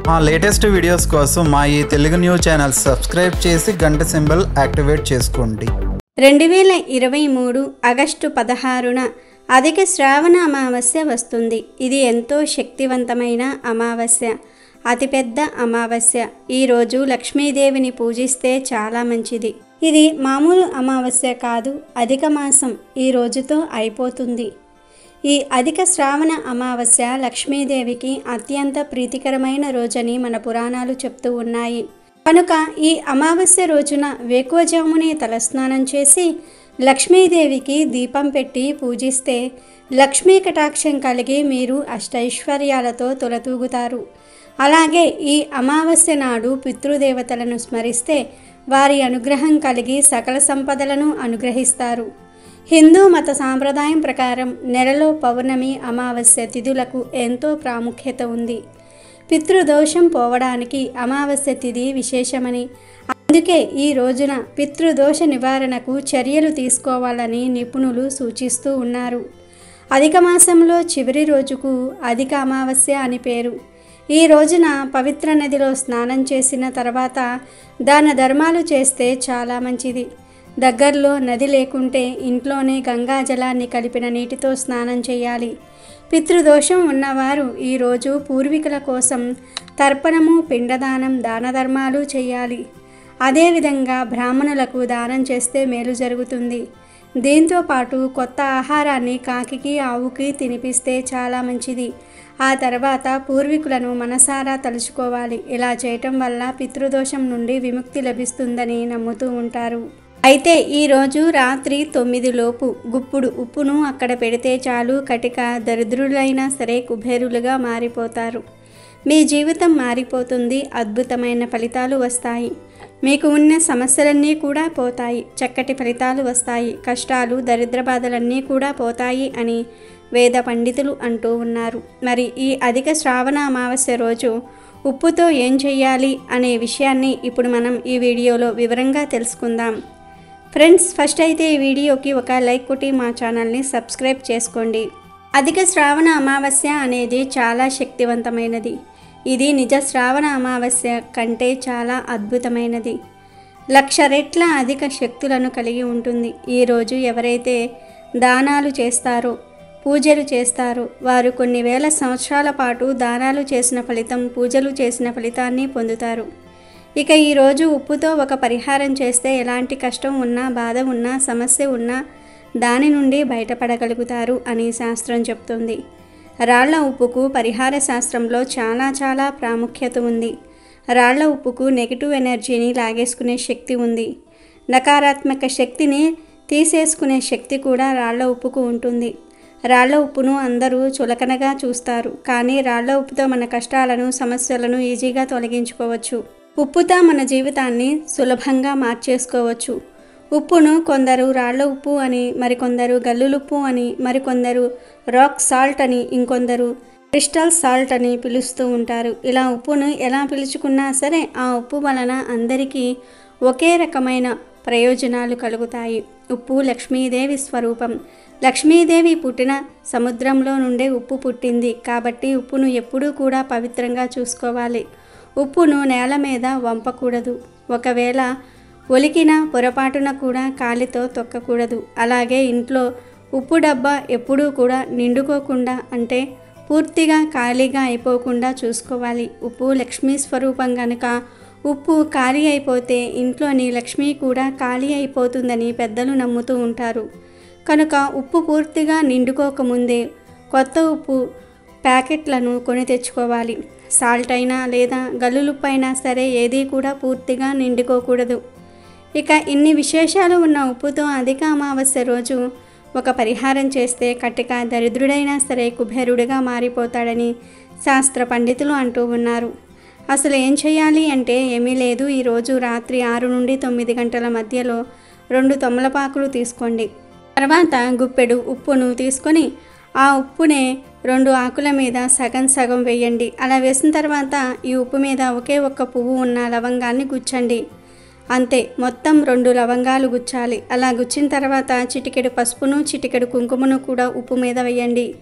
మా latest videos కోసం మా ఈ తెలుగు న్యూస్ ఛానల్ సబ్స్క్రైబ్ చేసి గంట సింబల్ యాక్టివేట్ చేసుకోండి రెండు వేల ఇరవై మూడు ఆగస్టు పదహారున అధిక శ్రావణ అమావాస్య వస్తుంది ఇది ఎంతో శక్తివంతమైన అమావాస్య అతిపెద్ద అమావాస్య ఈరోజు లక్ష్మీదేవిని పూజిస్తే చాలా మంచిది ఇది మామూలు అమావాస్య కాదు అధిక మాసం ఈ రోజుతో అయిపోతుంది ఈ అధిక శ్రావణ అమావాస్య లక్ష్మీదేవికి అత్యంత ప్రీతికరమైన రోజని మన పురాణాలు చెప్తూ ఉన్నాయి కనుక ఈ అమావాస్య రోజున వేకువజామునే తలస్నానం చేసి లక్ష్మీదేవికి దీపం పెట్టి పూజిస్తే లక్ష్మీ కటాక్షం కలిగి మీరు అష్టైశ్వర్యాలతో తొలతూగుతారు అలాగే ఈ అమావాస్య నాడు పితృదేవతలను స్మరిస్తే వారి అనుగ్రహం కలిగి సకల సంపదలను అనుగ్రహిస్తారు హిందూ మత సాంప్రదాయం ప్రకారం నెలలో పౌర్ణమి అమావాస్య తిథులకు ఎంతో ప్రాముఖ్యత ఉంది పితృదోషం పోవడానికి అమావాస్య తిథి విశేషమని అందుకే ఈ రోజున పితృదోష నివారణకు చర్యలు తీసుకోవాలని నిపుణులు సూచిస్తూ ఉన్నారు అధిక మాసంలో చివరి రోజుకు అధిక అమావాస్య అని పేరు ఈ రోజున పవిత్ర నదిలో స్నానం చేసిన తర్వాత దాన ధర్మాలు చేస్తే చాలా మంచిది దగ్గరలో నది లేకుంటే ఇంట్లోనే గంగా జలాన్ని కలిపిన నీటితో స్నానం చేయాలి పితృదోషం ఉన్నవారు ఈరోజు పూర్వీకుల కోసం తర్పణము పిండదానం దాన ధర్మాలు చేయాలి అదేవిధంగా బ్రాహ్మణులకు దానం చేస్తే మేలు జరుగుతుంది దీంతో పాటు కొత్త ఆహారాన్ని కాకికి ఆవుకి తినిపిస్తే చాలా మంచిది ఆ తర్వాత పూర్వీకులను మనసారా తలుచుకోవాలి ఇలా చేయటం వల్ల పితృదోషం నుండి విముక్తి లభిస్తుందని నమ్ముతూ ఉంటారు అయితే ఈరోజు రాత్రి తొమ్మిది లోపు గుప్పుడు ఉప్పును అక్కడ పెడితే చాలు కటిక దరిద్రులైనా సరే కుబేరులుగా మారిపోతారు మీ జీవితం మారిపోతుంది అద్భుతమైన ఫలితాలు వస్తాయి మీకు ఉన్న సమస్యలన్నీ కూడా పోతాయి చక్కటి ఫలితాలు వస్తాయి కష్టాలు దరిద్ర బాధలన్నీ కూడా పోతాయి అని వేద పండితులు అంటూ ఉన్నారు మరి ఈ అధిక శ్రావణ అమావాస్య రోజు ఉప్పుతో ఏం చెయ్యాలి అనే విషయాన్ని ఇప్పుడు మనం ఈ వీడియోలో వివరంగా తెలుసుకుందాం ఫ్రెండ్స్ ఫస్ట్ అయితే ఈ వీడియోకి ఒక లైక్ కొట్టి మా ఛానల్ని సబ్స్క్రైబ్ చేసుకోండి అధిక శ్రావణ అమావాస్య అనేది చాలా శక్తివంతమైనది ఇది నిజ శ్రావణ అమావాస్య కంటే చాలా అద్భుతమైనది లక్ష రెట్ల అధిక శక్తులను కలిగి ఉంటుంది ఈరోజు ఎవరైతే దానాలు చేస్తారో పూజలు చేస్తారో వారు కొన్ని వేల సంవత్సరాల పాటు దానాలు చేసిన ఫలితం పూజలు చేసిన ఫలితాన్ని పొందుతారు ఇక ఈరోజు ఉప్పుతో ఒక పరిహారం చేస్తే ఎలాంటి కష్టం ఉన్నా బాధ ఉన్నా సమస్య ఉన్నా దాని నుండి బయటపడగలుగుతారు అని శాస్త్రం చెప్తుంది రాళ్ల ఉప్పుకు పరిహార శాస్త్రంలో చాలా చాలా ప్రాముఖ్యత ఉంది రాళ్ల ఉప్పుకు నెగిటివ్ ఎనర్జీని లాగేసుకునే శక్తి ఉంది నకారాత్మక శక్తిని తీసేసుకునే శక్తి కూడా రాళ్ల ఉప్పుకు ఉంటుంది రాళ్ల ఉప్పును అందరూ చులకనగా చూస్తారు కానీ రాళ్ల ఉప్పుతో మన కష్టాలను సమస్యలను ఈజీగా తొలగించుకోవచ్చు ఉప్పుతో మన జీవితాన్ని సులభంగా మార్చేసుకోవచ్చు ఉప్పును కొందరు రాళ్ల ఉప్పు అని మరికొందరు గల్లులుప్పు అని మరికొందరు రాక్ సాల్ట్ అని ఇంకొందరు క్రిస్టల్ సాల్ట్ అని పిలుస్తూ ఉంటారు ఇలా ఉప్పును ఎలా పిలుచుకున్నా సరే ఆ ఉప్పు వలన అందరికీ ఒకే రకమైన ప్రయోజనాలు కలుగుతాయి ఉప్పు లక్ష్మీదేవి స్వరూపం లక్ష్మీదేవి పుట్టిన సముద్రంలో నుండే ఉప్పు పుట్టింది కాబట్టి ఉప్పును ఎప్పుడూ కూడా పవిత్రంగా చూసుకోవాలి ఉప్పును నేల మీద వంపకూడదు ఒకవేళ ఒలికిన పొరపాటున కూడా కాలితో తొక్కకూడదు అలాగే ఇంట్లో ఉప్పు డబ్బా ఎప్పుడూ కూడా నిండుకోకుండా అంటే పూర్తిగా ఖాళీగా అయిపోకుండా చూసుకోవాలి ఉప్పు లక్ష్మీ స్వరూపం కనుక ఉప్పు ఖాళీ అయిపోతే ఇంట్లోని లక్ష్మి కూడా ఖాళీ అయిపోతుందని పెద్దలు నమ్ముతూ ఉంటారు కనుక ఉప్పు పూర్తిగా నిండుకోకముందే కొత్త ఉప్పు ప్యాకెట్లను కొని తెచ్చుకోవాలి సాల్ట్ అయినా లేదా గల్లులుప్పు అయినా సరే ఏది కూడా పూర్తిగా నిండుకోకూడదు ఇక ఇన్ని విశేషాలు ఉన్న ఉప్పుతో అధిక అమావాస్య రోజు ఒక పరిహారం చేస్తే కట్టిక దరిద్రుడైనా సరే కుబేరుడిగా మారిపోతాడని శాస్త్ర పండితులు అంటూ ఉన్నారు అసలు ఏం చేయాలి అంటే ఏమీ లేదు ఈరోజు రాత్రి ఆరు నుండి తొమ్మిది గంటల మధ్యలో రెండు తొమ్మలపాకులు తీసుకోండి తర్వాత గుప్పెడు ఉప్పును తీసుకొని ఆ ఉప్పునే రెండు ఆకుల మీద సగం సగం వేయండి అలా వేసిన తర్వాత ఈ ఉప్పు మీద ఒకే ఒక్క పువ్వు ఉన్న లవంగాన్ని గుచ్చండి అంతే మొత్తం రెండు లవంగాలు గుచ్చాలి అలా గుచ్చిన తర్వాత చిటికెడు పసుపును చిటికెడు కుంకుమను కూడా ఉప్పు మీద వేయండి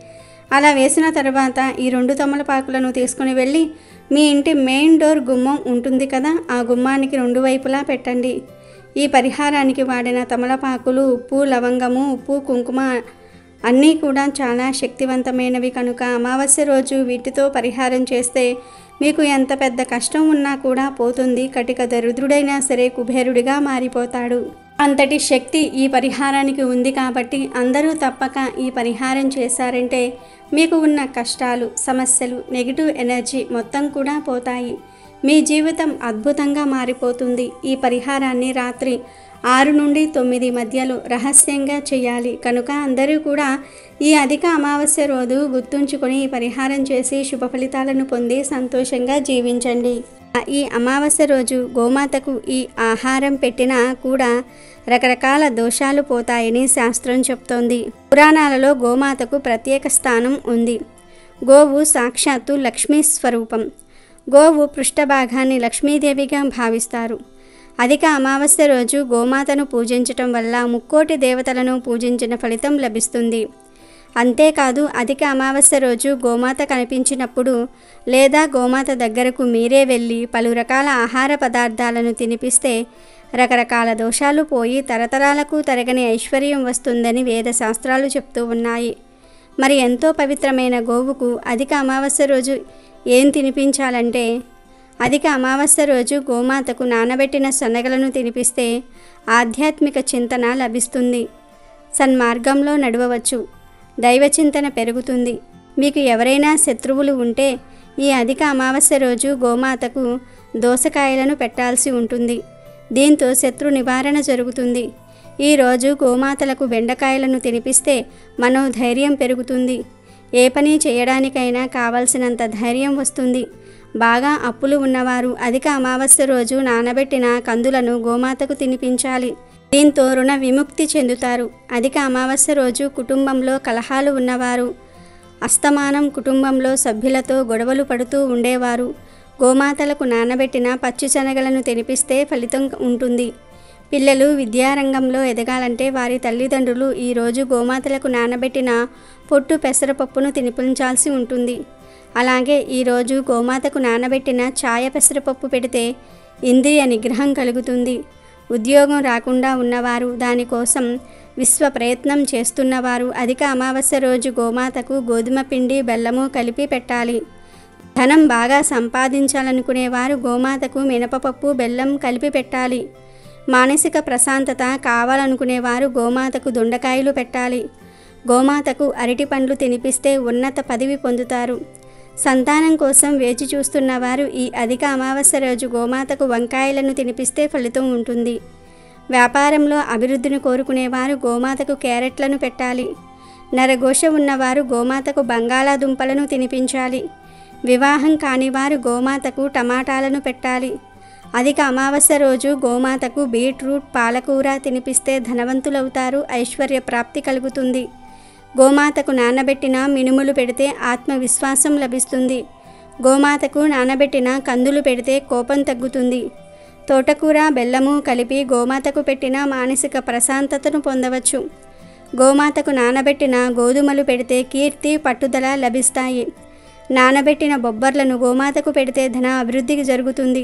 అలా వేసిన తర్వాత ఈ రెండు తమలపాకులను తీసుకుని వెళ్ళి మీ ఇంటి మెయిన్ డోర్ గుమ్మం ఉంటుంది కదా ఆ గుమ్మానికి రెండు వైపులా పెట్టండి ఈ పరిహారానికి వాడిన తమలపాకులు ఉప్పు లవంగము ఉప్పు కుంకుమ అన్నీ కూడా చాలా శక్తివంతమైనవి కనుక అమావాస్య రోజు వీటితో పరిహారం చేస్తే మీకు ఎంత పెద్ద కష్టం ఉన్నా కూడా పోతుంది కటిక దరిద్రుడైనా సరే కుబేరుడిగా మారిపోతాడు అంతటి శక్తి ఈ పరిహారానికి ఉంది కాబట్టి అందరూ తప్పక ఈ పరిహారం చేశారంటే మీకు ఉన్న కష్టాలు సమస్యలు నెగిటివ్ ఎనర్జీ మొత్తం కూడా పోతాయి మీ జీవితం అద్భుతంగా మారిపోతుంది ఈ పరిహారాన్ని రాత్రి ఆరు నుండి తొమ్మిది మధ్యలో రహస్యంగా చేయాలి కనుక అందరూ కూడా ఈ అధిక అమావాస్య రోజు గుర్తుంచుకొని ఈ పరిహారం చేసి శుభ ఫలితాలను పొంది సంతోషంగా జీవించండి ఈ అమావాస్య రోజు గోమాతకు ఈ ఆహారం పెట్టినా కూడా రకరకాల దోషాలు పోతాయని శాస్త్రం చెప్తోంది పురాణాలలో గోమాతకు ప్రత్యేక స్థానం ఉంది గోవు సాక్షాత్తు లక్ష్మీ స్వరూపం గోవు పృష్ఠభాగాన్ని లక్ష్మీదేవిగా భావిస్తారు అధిక అమావాస్య రోజు గోమాతను పూజించటం వల్ల ముక్కోటి దేవతలను పూజించిన ఫలితం లభిస్తుంది అంతేకాదు అధిక అమావాస్య రోజు గోమాత కనిపించినప్పుడు లేదా గోమాత దగ్గరకు మీరే వెళ్ళి పలు రకాల ఆహార పదార్థాలను తినిపిస్తే రకరకాల దోషాలు పోయి తరతరాలకు తరగని ఐశ్వర్యం వస్తుందని వేద శాస్త్రాలు చెప్తూ ఉన్నాయి మరి ఎంతో పవిత్రమైన గోవుకు అధిక అమావాస్య రోజు ఏం తినిపించాలంటే అధిక అమావాస్య రోజు గోమాతకు నానబెట్టిన శనగలను తినిపిస్తే ఆధ్యాత్మిక చింతన లభిస్తుంది సన్మార్గంలో నడవవచ్చు దైవచింతన పెరుగుతుంది మీకు ఎవరైనా శత్రువులు ఉంటే ఈ అధిక అమావాస్య రోజు గోమాతకు దోసకాయలను పెట్టాల్సి ఉంటుంది దీంతో శత్రు నివారణ జరుగుతుంది ఈరోజు గోమాతలకు బెండకాయలను తినిపిస్తే మనోధైర్యం పెరుగుతుంది ఏ పని చేయడానికైనా కావలసినంత ధైర్యం వస్తుంది బాగా అప్పులు ఉన్నవారు అధిక అమావాస్య రోజు నానబెట్టిన కందులను గోమాతకు తినిపించాలి దీంతో రుణ విముక్తి చెందుతారు అధిక అమావాస్య రోజు కుటుంబంలో కలహాలు ఉన్నవారు అస్తమానం కుటుంబంలో సభ్యులతో గొడవలు పడుతూ ఉండేవారు గోమాతలకు నానబెట్టిన పచ్చి శనగలను తినిపిస్తే ఫలితం ఉంటుంది పిల్లలు విద్యారంగంలో ఎదగాలంటే వారి తల్లిదండ్రులు ఈరోజు గోమాతలకు నానబెట్టిన పొట్టు పెసరపప్పును తినిపించాల్సి ఉంటుంది అలాగే ఈరోజు గోమాతకు నానబెట్టిన ఛాయ పెసరపప్పు పెడితే ఇంద్రియ నిగ్రహం కలుగుతుంది ఉద్యోగం రాకుండా ఉన్నవారు దానికోసం విశ్వ ప్రయత్నం చేస్తున్నవారు అధిక అమావాస్య రోజు గోమాతకు గోధుమ పిండి బెల్లము కలిపి పెట్టాలి ధనం బాగా సంపాదించాలనుకునేవారు గోమాతకు మినపపప్పు బెల్లం కలిపి పెట్టాలి మానసిక ప్రశాంతత కావాలనుకునేవారు గోమాతకు దొండకాయలు పెట్టాలి గోమాతకు అరటి పండ్లు తినిపిస్తే ఉన్నత పదవి పొందుతారు సంతానం కోసం వేచి చూస్తున్న వారు ఈ అధిక అమావాస్య రోజు గోమాతకు వంకాయలను తినిపిస్తే ఫలితం ఉంటుంది వ్యాపారంలో అభివృద్ధిని కోరుకునేవారు గోమాతకు క్యారెట్లను పెట్టాలి నరఘోష ఉన్నవారు గోమాతకు బంగాళాదుంపలను తినిపించాలి వివాహం కానివారు గోమాతకు టమాటాలను పెట్టాలి అధిక అమావాస్య రోజు గోమాతకు బీట్రూట్ పాలకూర తినిపిస్తే ధనవంతులవుతారు ఐశ్వర్య ప్రాప్తి కలుగుతుంది గోమాతకు నానబెట్టిన మినుములు పెడితే ఆత్మవిశ్వాసం లభిస్తుంది గోమాతకు నానబెట్టిన కందులు పెడితే కోపం తగ్గుతుంది తోటకూర బెల్లము కలిపి గోమాతకు పెట్టిన మానసిక ప్రశాంతతను పొందవచ్చు గోమాతకు నానబెట్టిన గోధుమలు పెడితే కీర్తి పట్టుదల లభిస్తాయి నానబెట్టిన బొబ్బర్లను గోమాతకు పెడితే ధన అభివృద్ధికి జరుగుతుంది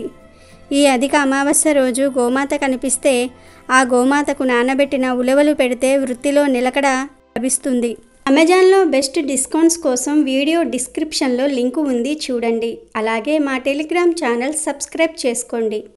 ఈ అధిక అమావాస్య రోజు గోమాత కనిపిస్తే ఆ గోమాతకు నానబెట్టిన ఉలవలు పెడితే వృత్తిలో నిలకడ లభిస్తుంది అమెజాన్లో బెస్ట్ డిస్కౌంట్స్ కోసం వీడియో డిస్క్రిప్షన్లో లింకు ఉంది చూడండి అలాగే మా టెలిగ్రామ్ ఛానల్ సబ్స్క్రైబ్ చేసుకోండి